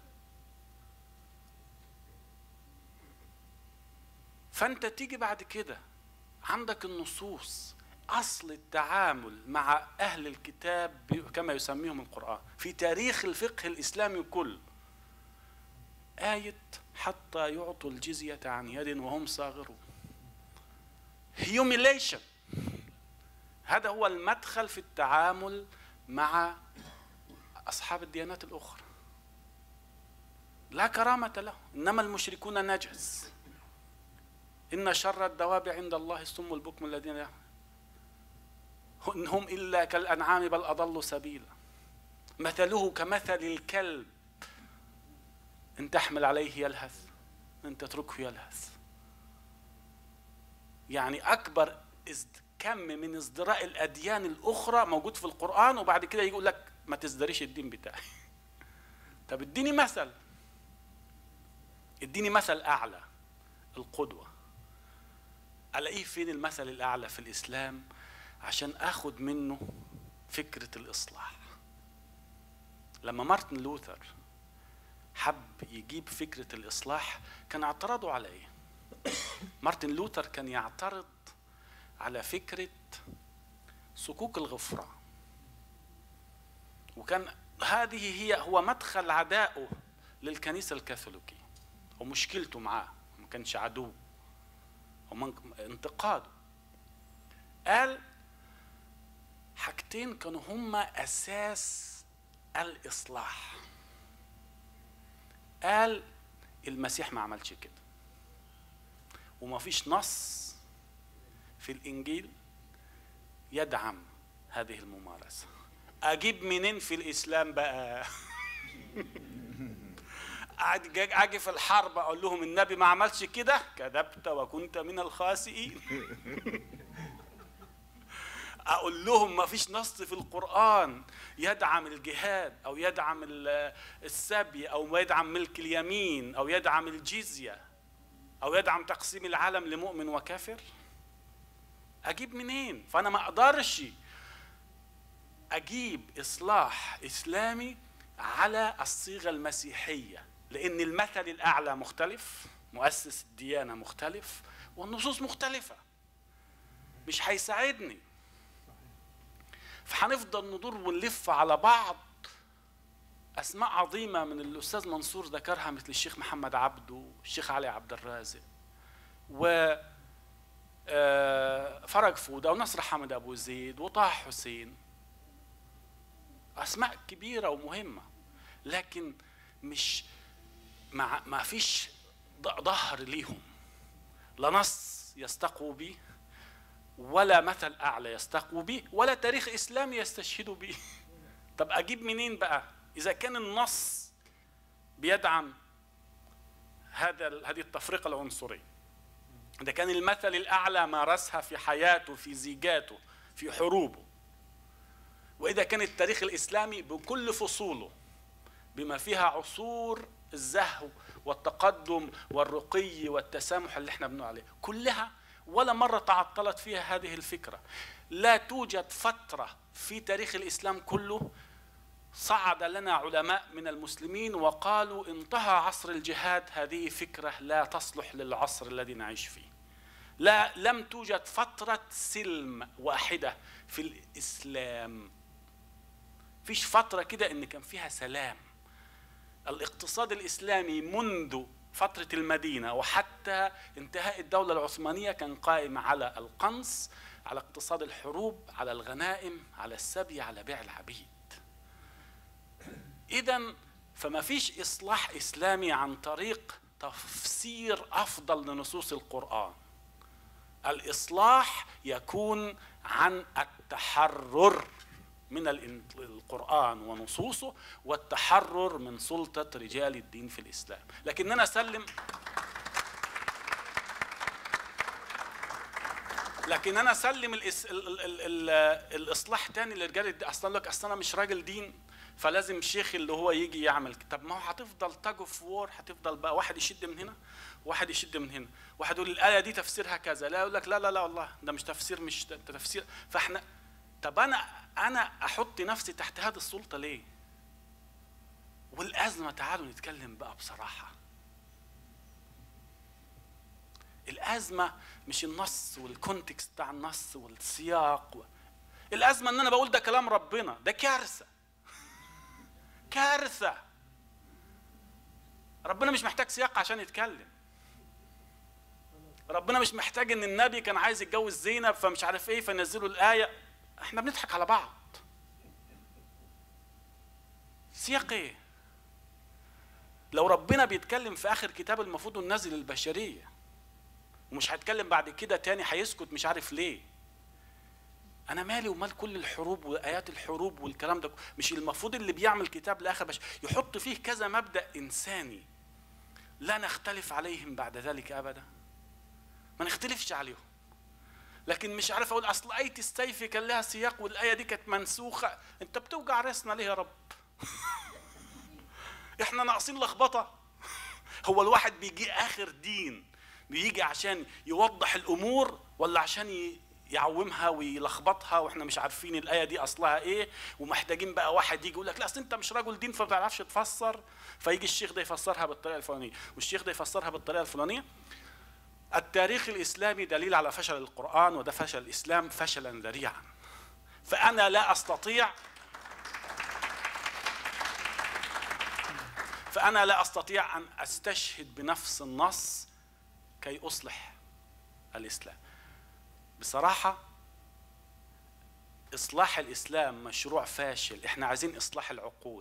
S6: فانت تيجي بعد كده عندك النصوص اصل التعامل مع اهل الكتاب ب- كما يسميهم القران في تاريخ الفقه الاسلامي كله آية حتى يعطوا الجزية عن يد وهم صاغرون humiliation هذا هو المدخل في التعامل مع أصحاب الديانات الأخرى لا كرامة له إنما المشركون نجس إن شر الدواب عند الله الصم البكم الذين لا- إن هم إلا كالأنعام بل أضلوا سبيلا مثله كمثل الكلب إن تحمل عليه يلهث إن تتركه يلهث يعني أكبر ازد- كم من ازدراء الأديان الأخرى موجود في القرآن وبعد كده يقول لك ما تزدريش الدين بتاعي طب اديني مثل اديني مثل أعلى القدوة ألاقيه فين المثل الأعلى في الإسلام عشان أخد منه فكرة الإصلاح لما مارتن لوثر حب يجيب فكرة الإصلاح كان اعتراضه على إيه؟ مارتن لوثر كان يعترض على فكرة صكوك الغفران وكان هذه هي هو مدخل عدائه للكنيسة الكاثوليكية ومشكلته معاه ما كانش عدو ومن انتقاده قال حاجتين كانوا هما أساس الإصلاح قال المسيح ما عملش كده وما فيش نص في الإنجيل يدعم هذه الممارسة أجيب منين في الإسلام بقى أجي أجي في الحرب أقول لهم النبي ما عملش كده كذبت وكنت من الخاسئين اقول لهم ما فيش نص في القران يدعم الجهاد او يدعم ال- السبي او يدعم ملك اليمين او يدعم الجزيه او يدعم تقسيم العالم لمؤمن وكافر اجيب منين فانا ما اقدرش اجيب اصلاح اسلامي على الصيغه المسيحيه لان المثل الاعلى مختلف مؤسس الديانه مختلف والنصوص مختلفه مش هيساعدني فهنفضل ندور ونلف على بعض اسماء عظيمه من الاستاذ منصور ذكرها مثل الشيخ محمد عبده الشيخ علي عبد الرازق و آه، فرج فوده ونصر حمد ابو زيد وطه حسين اسماء كبيره ومهمه لكن مش ما ما فيش ض- ظهر ليهم لا نص يستقوا به ولا مثل اعلى يستقوا به ولا تاريخ اسلامي يستشهدوا به طب اجيب منين بقى اذا كان النص بيدعم هذا ال- هذه التفرقه العنصريه اذا كان المثل الاعلى مارسها في حياته في زيجاته في حروبه واذا كان التاريخ الاسلامي بكل فصوله بما فيها عصور الزهو والتقدم والرقي والتسامح اللي احنا بنقول عليه كلها ولا مرة تعطلت فيها هذه الفكرة لا توجد فترة في تاريخ الإسلام كله صعد لنا علماء من المسلمين وقالوا انتهى عصر الجهاد هذه فكرة لا تصلح للعصر الذي نعيش فيه لا لم توجد فترة سلم واحدة في الإسلام فيش فترة كده إن كان فيها سلام الاقتصاد الإسلامي منذ فترة المدينة وحتى انتهاء الدولة العثمانية كان قائم على القنص على اقتصاد الحروب على الغنائم على السبي على بيع العبيد إذا فما فيش إصلاح إسلامي عن طريق تفسير أفضل لنصوص القرآن الإصلاح يكون عن التحرر من الإن- القرآن ونصوصه والتحرر من سلطة رجال الدين في الإسلام لكننا سلم لكن انا اسلم الإس... ال... ال... ال... ال... الاصلاح تاني لرجال الدين اصلا لك اصل انا مش راجل دين فلازم شيخ اللي هو يجي يعمل كده. طب ما هو هتفضل تاج اوف وور هتفضل بقى واحد يشد من هنا واحد يشد من هنا واحد يقول الايه دي تفسيرها كذا لا يقول لك لا لا لا والله ده مش تفسير مش ده ده تفسير فاحنا طب انا انا احط نفسي تحت هذه السلطه ليه والازمه تعالوا نتكلم بقى بصراحه الازمه مش النص والكونتكست بتاع النص والسياق و... الازمه ان انا بقول ده كلام ربنا ده كارثه كارثه ربنا مش محتاج سياق عشان يتكلم ربنا مش محتاج ان النبي كان عايز يتجوز زينب فمش عارف ايه فنزلوا الايه احنا بنضحك على بعض سياق ايه لو ربنا بيتكلم في اخر كتاب المفروض ننزل البشريه ومش هيتكلم بعد كده تاني هيسكت مش عارف ليه انا مالي ومال كل الحروب وايات الحروب والكلام ده مش المفروض اللي بيعمل كتاب لاخر بش يحط فيه كذا مبدا انساني لا نختلف عليهم بعد ذلك ابدا ما نختلفش عليهم لكن مش عارف اقول اصل ايه السيف كان لها سياق والايه دي كانت منسوخه انت بتوجع راسنا ليه يا رب احنا ناقصين لخبطه هو الواحد بيجي اخر دين بيجي عشان يوضح الامور ولا عشان ي- يعومها ويلخبطها واحنا مش عارفين الايه دي اصلها ايه ومحتاجين بقى واحد يجي يقول لك لا اصل انت مش راجل دين فما بتعرفش تفسر فيجي الشيخ ده يفسرها بالطريقه الفلانيه والشيخ ده يفسرها بالطريقه الفلانيه التاريخ الاسلامي دليل على فشل القران وده فشل الاسلام فشلا ذريعا فانا لا استطيع فانا لا استطيع ان استشهد بنفس النص كي اصلح الاسلام بصراحه اصلاح الاسلام مشروع فاشل احنا عايزين اصلاح العقول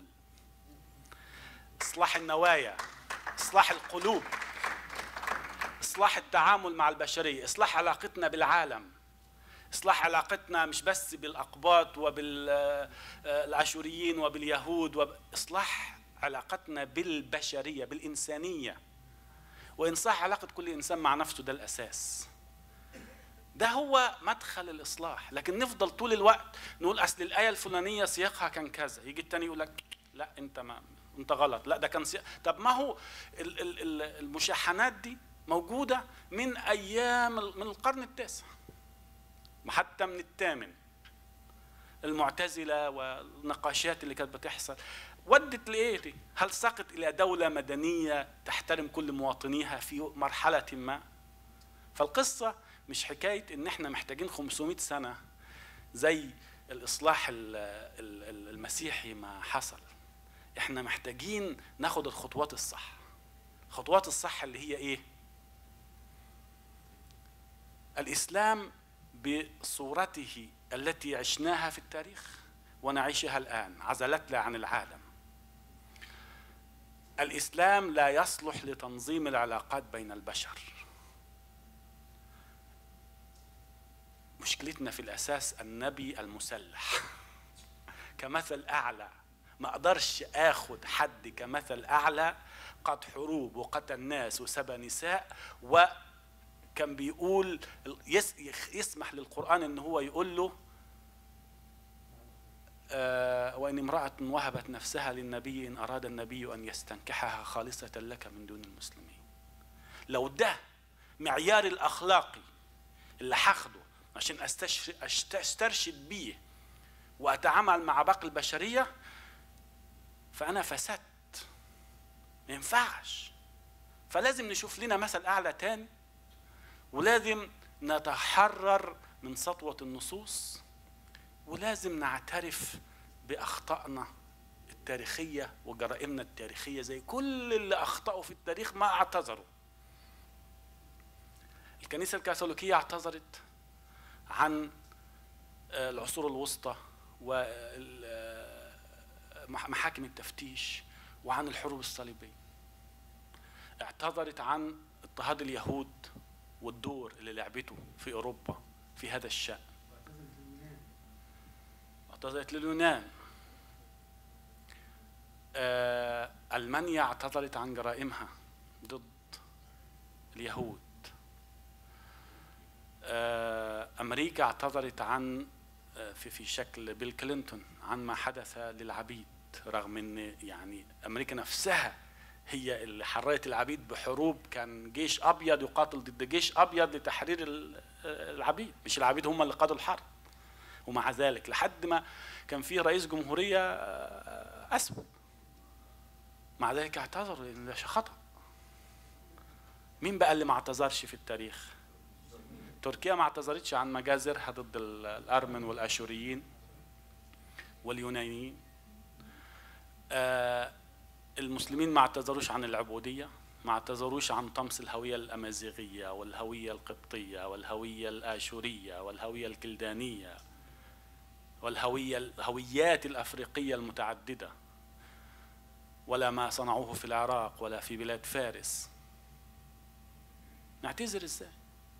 S6: اصلاح النوايا اصلاح القلوب اصلاح التعامل مع البشريه اصلاح علاقتنا بالعالم اصلاح علاقتنا مش بس بالاقباط وبالاشوريين وباليهود وب... اصلاح علاقتنا بالبشريه بالانسانيه وانصاح علاقه كل انسان مع نفسه ده الاساس ده هو مدخل الاصلاح لكن نفضل طول الوقت نقول اصل الايه الفلانيه سياقها كان كذا يجي التاني يقول لك لا انت ما انت غلط لا ده كان سياق طب ما هو ال- ال- ال- المشاحنات دي موجوده من ايام ال- من القرن التاسع حتى من الثامن المعتزله والنقاشات اللي كانت بتحصل ودت لايه دي؟ هل سقط الى دوله مدنيه تحترم كل مواطنيها في مرحله ما؟ فالقصه مش حكايه ان احنا محتاجين 500 سنه زي الاصلاح ال- ال- ال- المسيحي ما حصل احنا محتاجين ناخد الخطوات الصح الخطوات الصح اللي هي ايه الاسلام بصورته التي عشناها في التاريخ ونعيشها الان عزلتنا عن العالم الاسلام لا يصلح لتنظيم العلاقات بين البشر مشكلتنا في الاساس النبي المسلح كمثل اعلى ما اقدرش اخد حد كمثل اعلى قد حروب وقتل ناس وسبى نساء وكان بيقول يس يسمح للقران ان هو يقول له آه، وإن امرأة وهبت نفسها للنبي إن أراد النبي أن يستنكحها خالصة لك من دون المسلمين لو ده معيار الأخلاقي اللي هاخده عشان أستشر- أشت- أسترشد بيه وأتعامل مع باقي البشرية فأنا فسدت ما ينفعش فلازم نشوف لنا مثل أعلى تاني ولازم نتحرر من سطوة النصوص ولازم نعترف باخطائنا التاريخيه وجرائمنا التاريخيه زي كل اللي اخطاوا في التاريخ ما اعتذروا الكنيسه الكاثوليكيه اعتذرت عن آه، العصور الوسطى ومحاكم التفتيش وعن الحروب الصليبيه اعتذرت عن اضطهاد اليهود والدور اللي لعبته في اوروبا في هذا الشان اعتذرت لليونان آه، ألمانيا اعتذرت عن جرائمها ضد اليهود آه، أمريكا اعتذرت عن آه، في في شكل بيل كلينتون عن ما حدث للعبيد رغم ان يعني امريكا نفسها هي اللي حررت العبيد بحروب كان جيش ابيض يقاتل ضد جيش ابيض لتحرير ال- العبيد مش العبيد هم اللي قادوا الحرب ومع ذلك لحد ما كان في رئيس جمهورية آه، أسود مع ذلك اعتذروا لأن ده خطأ مين بقى اللي ما اعتذرش في التاريخ تركيا ما اعتذرتش عن مجازرها ضد ال- الأرمن والأشوريين واليونانيين آه، المسلمين ما اعتذروش عن العبودية ما اعتذروش عن طمس الهوية الأمازيغية والهوية القبطية والهوية الآشورية والهوية الكلدانية والهوية الهويات الأفريقية المتعددة ولا ما صنعوه في العراق ولا في بلاد فارس نعتذر ازاي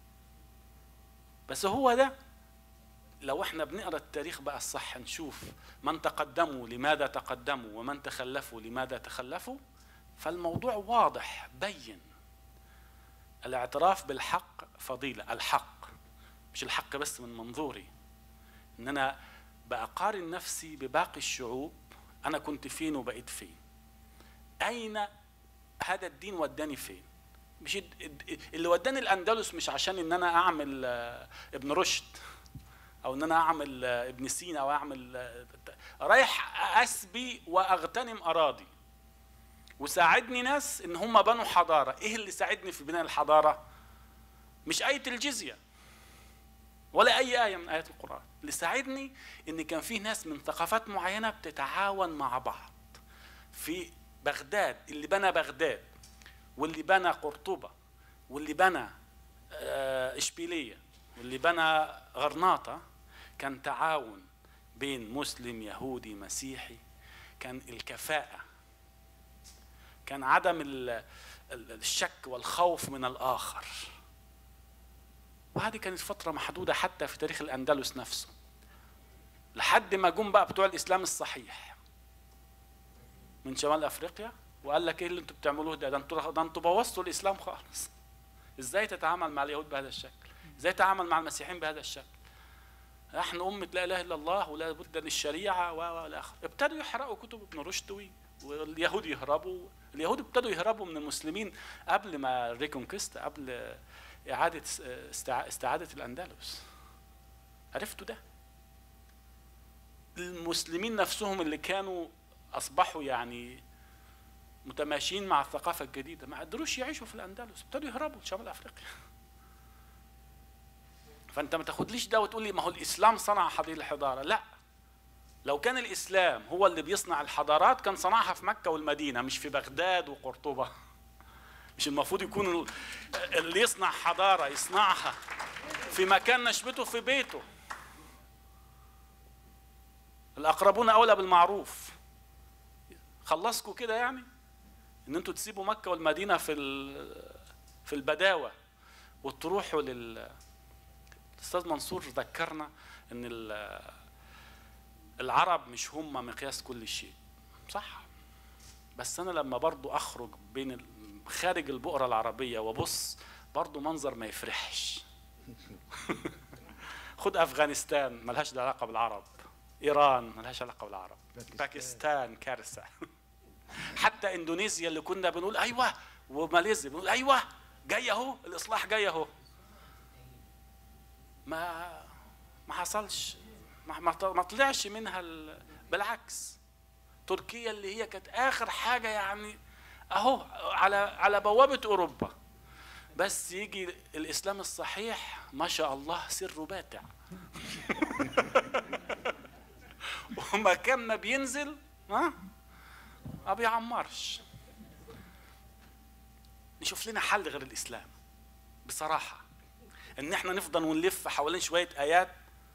S6: بس هو ده لو احنا بنقرا التاريخ بقى الصح نشوف من تقدموا لماذا تقدموا ومن تخلفوا لماذا تخلفوا فالموضوع واضح بين الاعتراف بالحق فضيلة الحق مش الحق بس من منظوري ان انا بقارن نفسي بباقي الشعوب انا كنت فين وبقيت فين اين هذا الدين وداني فين مش الد- الد- اللي وداني الاندلس مش عشان ان انا اعمل آه، ابن رشد او ان انا اعمل آه، ابن سينا او اعمل آه، رايح اسبي واغتنم اراضي وساعدني ناس ان هم بنوا حضاره ايه اللي ساعدني في بناء الحضاره مش ايه الجزيه ولا اي ايه من ايات القران اللي ساعدني ان كان في ناس من ثقافات معينه بتتعاون مع بعض في بغداد اللي بنى بغداد واللي بنى قرطبه واللي بنى آه، اشبيليه واللي بنى غرناطه كان تعاون بين مسلم يهودي مسيحي كان الكفاءه كان عدم ال- ال- الشك والخوف من الاخر وهذه كانت فتره محدوده حتى في تاريخ الاندلس نفسه لحد ما جم بقى بتوع الاسلام الصحيح من شمال افريقيا وقال لك ايه اللي انتوا بتعملوه ده ده انتوا ده انتوا بوظتوا الاسلام خالص ازاي تتعامل مع اليهود بهذا الشكل ازاي تتعامل مع المسيحيين بهذا الشكل نحن أمة لا إله إلا الله ولا بد للشريعة و والى آخره ابتدوا يحرقوا كتب ابن رشد و- واليهود يهربوا اليهود ابتدوا يهربوا من المسلمين قبل ما الريكونكست قبل إعادة استع- استعادة الأندلس عرفتوا ده المسلمين نفسهم اللي كانوا أصبحوا يعني متماشيين مع الثقافة الجديدة ما قدروش يعيشوا في الأندلس ابتدوا يهربوا لشمال أفريقيا فانت ما تاخدليش ده وتقول لي ما هو الاسلام صنع هذه الحضاره لا لو كان الاسلام هو اللي بيصنع الحضارات كان صنعها في مكه والمدينه مش في بغداد وقرطبه مش المفروض يكون ال- اللي يصنع حضاره يصنعها في مكان نشبته في بيته الاقربون اولى بالمعروف خلصكوا كده يعني ان انتوا تسيبوا مكه والمدينه في ال- في البداوه وتروحوا لل الاستاذ منصور ذكرنا ان ال- العرب مش هم مقياس كل شيء صح بس انا لما برضو اخرج بين ال- خارج البؤره العربيه وابص برضو منظر ما يفرحش خد افغانستان ملهاش علاقه بالعرب ايران ملهاش علاقه بالعرب باكستان كارثه حتى اندونيسيا اللي كنا بنقول ايوه وماليزيا بنقول ايوه جاي اهو الاصلاح جاي اهو ما ما حصلش ما ما ط- ما طلعش منها ال- بالعكس تركيا اللي هي كانت اخر حاجه يعني اهو على على بوابه اوروبا بس يجي الاسلام الصحيح ما شاء الله سره باتع ومكان ما بينزل ها ما بيعمرش نشوف لنا حل غير الاسلام بصراحه ان احنا نفضل ونلف حوالين شويه ايات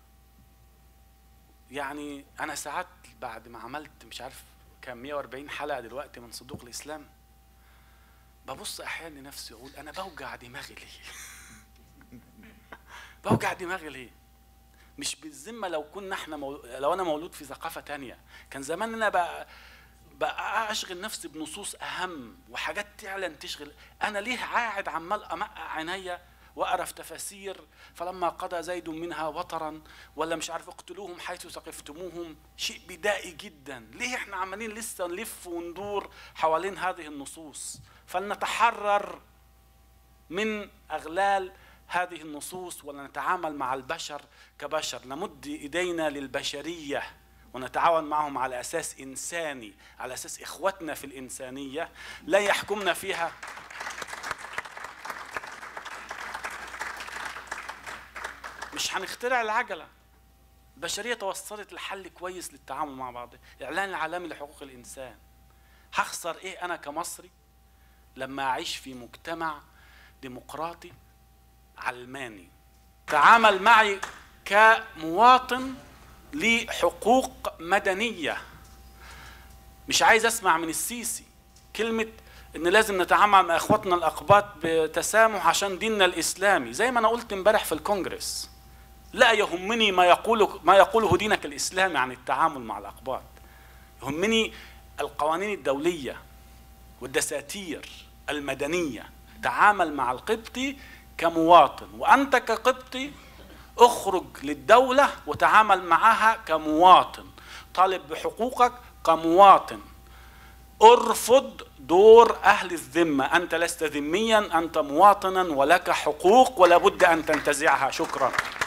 S6: يعني انا ساعات بعد ما عملت مش عارف كان 140 حلقه دلوقتي من صندوق الاسلام ببص احيانا لنفسي اقول انا بوجع دماغي ليه بوجع دماغي ليه مش بالذمه لو كنا احنا مول... لو انا مولود في ثقافه تانية كان زمان انا بقى بقى اشغل نفسي بنصوص اهم وحاجات فعلا تشغل انا ليه قاعد عمال امقع عينيا واقرا في تفاسير فلما قضى زيد منها وطرا ولا مش عارف اقتلوهم حيث ثقفتموهم شيء بدائي جدا ليه احنا عمالين لسه نلف وندور حوالين هذه النصوص فلنتحرر من اغلال هذه النصوص ونتعامل مع البشر كبشر نمد ايدينا للبشريه ونتعاون معهم على اساس انساني على اساس اخوتنا في الانسانيه لا يحكمنا فيها مش هنخترع العجله البشريه توصلت لحل كويس للتعامل مع بعض الاعلان العالمي لحقوق الانسان هخسر ايه انا كمصري لما اعيش في مجتمع ديمقراطي علماني تعامل معي كمواطن لحقوق مدنيه مش عايز اسمع من السيسي كلمه ان لازم نتعامل مع اخواتنا الاقباط بتسامح عشان ديننا الاسلامي زي ما انا قلت امبارح في الكونجرس لا يهمني ما يقوله ما يقوله دينك الاسلامي عن التعامل مع الاقباط يهمني القوانين الدوليه والدساتير المدنيه تعامل مع القبطي كمواطن وانت كقبطي اخرج للدوله وتعامل معها كمواطن طالب بحقوقك كمواطن ارفض دور اهل الذمه انت لست ذميا انت مواطنا ولك حقوق ولا بد ان تنتزعها شكرا